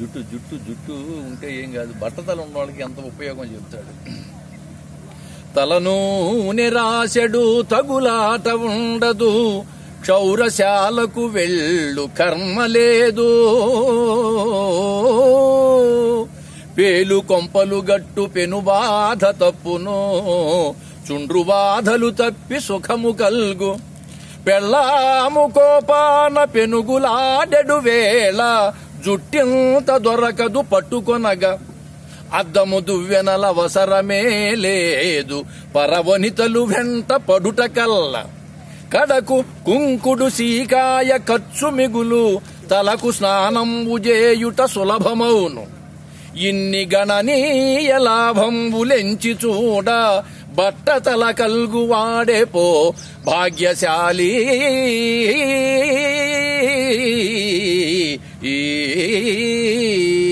జుట్టు జుట్టు జుట్టు ఉంటే ఏం కాదు బట్టతల ఉన్న వాళ్ళకి ఎంత ఉపయోగం చెప్తాడు తలను నిరాశడు తగులాట ఉండదు క్షౌరశాలకు వెళ్ళు కర్మ లేదు పేలు కొంపలు గట్టు పెను బాధ తప్పును చుండ్రు బాధలు తప్పి సుఖము కల్గు పెళ్ళాము కోపాన పెనుగులాడెడు వేళ జుట్టింత దొరకదు పట్టుకొనగా అద్దము దువ్వెనల అవసరమే లేదు పరవనితలు వెంట పడుట కల్ల కడకు కుంకుడు సీకాయ ఖర్చు మిగులు తలకు స్నానంబు చేయుట సులభమౌను ఇన్ని గణనీయ లాభంబులెంచి చూడ బట్టతల కల్గు వాడే పో భాగ్యశాలి ఈ